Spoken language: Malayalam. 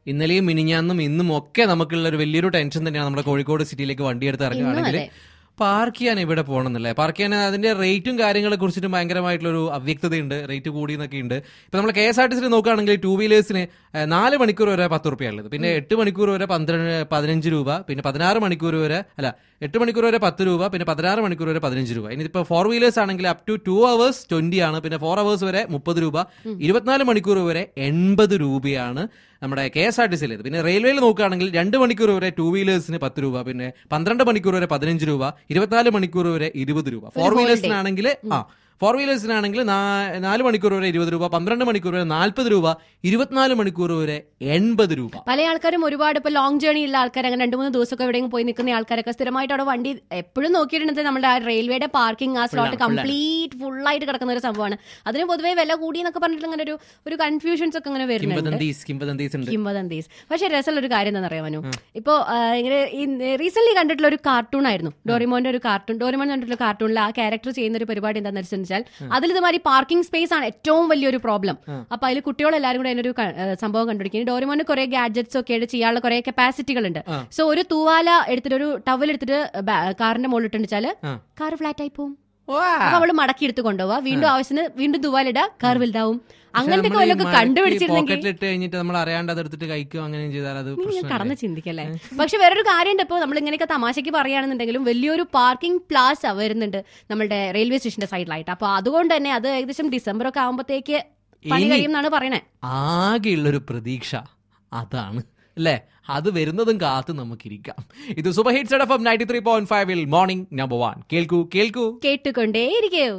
ഇന്നലെയും മിനിഞ്ഞാന്നും ഇന്നും ഒക്കെ നമുക്കുള്ള ഒരു വലിയൊരു ടെൻഷൻ തന്നെയാണ് നമ്മുടെ കോഴിക്കോട് സിറ്റിയിലേക്ക് വണ്ടിയെടുത്ത് ഇറങ്ങുകയാണെങ്കിൽ അതെ. പാർക്ക് ചെയ്യാൻ എവിടെ പോകണമെന്നല്ലേ പാർക്ക് ചെയ്യാൻ അതിന്റെ റേറ്റും കാര്യങ്ങളെ കുറിച്ചിട്ട് ഭയങ്കരമായിട്ടുള്ളൊരു അവ്യക്തതയുണ്ട് റേറ്റ് കൂടി എന്നൊക്കെ ഉണ്ട് ഇപ്പൊ നമ്മൾ കെ എസ് ആർ ടി സിയിൽ നോക്കുകയാണെങ്കിൽ ടൂ വീലേഴ്സിന് നാല് മണിക്കൂർ വരെ പത്ത് റുപ്യ ഉള്ളത് പിന്നെ എട്ട് മണിക്കൂർ വരെ പന്ത്രണ്ട് പതിനഞ്ച് രൂപ പിന്നെ പതിനാറ് മണിക്കൂർ വരെ അല്ല എട്ട് മണിക്കൂർ വരെ പത്ത് രൂപ പിന്നെ പതിനാറ് മണിക്കൂർ വരെ പതിനഞ്ച് രൂപ ഇനിയിപ്പോൾ ഫോർ വീലേഴ്സ് ആണെങ്കിൽ up to two hours twenty ആണ് പിന്നെ ഫോർ അവേഴ്സ് വരെ മുപ്പത് രൂപ ഇരുപത്തിനാല് മണിക്കൂർ വരെ എൺപത് രൂപയാണ് നമ്മുടെ കെ എസ് ആർ ടി സിയിൽ പിന്നെ റെയിൽവേയിൽ നോക്കുകയാണെങ്കിൽ രണ്ട് മണിക്കൂർ വരെ ടൂ വീലേഴ്സിന് പത്ത് രൂപ പിന്നെ പന്ത്രണ്ട് മണിക്കൂർ വരെ പതിനഞ്ച് രൂപ ഇരുപത്തിനാല് മണിക്കൂർ വരെ ഇരുപത് രൂപ ഫോർ വീലേഴ്സിനാണെങ്കിൽ ആ ഫോർ വീലേഴ്സിനാണെങ്കിൽ നാല് മണിക്കൂർ വരെ ഇരുപത് രൂപ പന്ത്രണ്ട് മണിക്കൂർ വരെ നാൽപ്പത് രൂപ ഇരുപത്തിനാല് മണിക്കൂർ വരെ എൺപത് രൂപ പല ആൾക്കാരും ഒരുപാട് ഇപ്പൊ ലോങ് ജേണി ഉള്ള ആൾക്കാർ അങ്ങനെ രണ്ട് മൂന്ന് ദിവസമൊക്കെ എവിടെയെങ്കിലും പോയി നിൽക്കുന്ന ആൾക്കാരൊക്കെ സ്ഥിരമായിട്ട് അവിടെ വണ്ടി എപ്പോഴും നോക്കിയിട്ടുണ്ടെങ്കിൽ നമ്മുടെ ആ റെയിൽവേയുടെ പാർക്കിംഗ് ആ സ്ലോട്ട് കംപ്ലീറ്റ് ഫുൾ ആയിട്ട് കിടക്കുന്ന ഒരു സംഭവമാണ് അതിന് പൊതുവേ വില കൂടി എന്നൊക്കെ പറഞ്ഞിട്ട് അങ്ങനെ ഒരു ഒരു കൺഫ്യൂഷൻസ് ഒക്കെ അങ്ങനെ വരുന്നുണ്ട് കിംബദന്തീസ് കിംബദന്തീസ് ഉണ്ട് കിംവദന്തീസ് പക്ഷെ രസമുള്ള ഒരു കാര്യം എന്താണെന്ന് അറിയാമോ ഇപ്പോ ആ, ഇങ്ങനെ റീസെന്റ് കണ്ടിട്ടുള്ള ഒരു കാർട്ടൂൺ ആയിരുന്നു ഡോറിമോന്റെ ഒരു കാർട്ടൂൺ ഡോറിമോൻ എന്ന് പറഞ്ഞിട്ടുള്ള കാർട്ടൂണിൽ ആ ക്യാരക്ടർ ചെയ്യുന്ന ഒരു പരിപാടി എന്താണെന്ന് വെച്ചാൽ അതിൽ ഇതുമാതിരി പാർക്കിംഗ് സ്പേസ് ആണ് ഏറ്റവും വലിയൊരു പ്രോബ്ലം അപ്പൊ അതിൽ കുട്ടികളെല്ലാരും കൂടെ അതിനൊരു ക- ഏ, സംഭവം കണ്ടുപിടിക്കുന്നത് ഡോറിമോന് കുറെ ഗാഡ്ജറ്റ്സ് ഒക്കെ ആയിട്ട് ചെയ്യാനുള്ള കുറെ കപ്പാസിറ്റികൾ ഉണ്ട് സോ ഒരു തൂവാല എടുത്തിട്ട് ഒരു ടവൽ എടുത്തിട്ട് ബാ- കാറിന്റെ മുകളിൽ ഇട്ടുണ്ടെച്ചാല് ആ. കാർ ഫ്ലാറ്റ് ആയി പോവും വാ. അപ്പൊ അവള് മടക്കി എടുത്ത് കൊണ്ടുപോവാ വീണ്ടും ആവശ്യത്തിന് വീണ്ടും തൂവാലിടുക കാർ വലുതാവും അങ്ങനത്തെ ഒക്കെ വല്ലതൊക്കെ കണ്ടുപിടിച്ചിരുന്നെങ്കിൽ പോക്കറ്റിലിട്ട് കഴിഞ്ഞിട്ട് നമ്മൾ അറിയാണ്ട് അതെടുത്തിട്ട് കഴിക്കും അങ്ങനെ ചെയ്താൽ അത് ഇങ്ങനെ പ്രശ്നം കടന്ന് ചിന്തിക്കല്ലേ പക്ഷെ വേറൊരു കാര്യമുണ്ട് ഇപ്പോൾ നമ്മൾ ഇങ്ങനെയൊക്കെ തമാശയ്ക്ക് പറയുകയാണെന്നുണ്ടെങ്കിലും വലിയൊരു പാർക്കിംഗ് പ്ലാസ വരുന്നുണ്ട് നമ്മുടെ റെയിൽവേ സ്റ്റേഷന്റെ സൈഡിലായിട്ട് അപ്പൊ അതുകൊണ്ട് തന്നെ അത് ഏകദേശം ഡിസംബർ ഒക്കെ ആകുമ്പോഴത്തേക്ക് പണി ഇനി- കഴിയും എന്നാണ് പറയണേ ആകെയുള്ളൊരു പ്രതീക്ഷ അതാണ് അല്ലേ അത് വരുന്നതും കാത്ത് നമുക്കിരിക്കാം ഇത് super hit Z F ninety three point ഫൈവിൽ മോർണിംഗ് നമ്പർ വൺ കേൾക്കൂ കേൾക്കൂ കേട്ടുകൊണ്ടേയിരിക്കൂ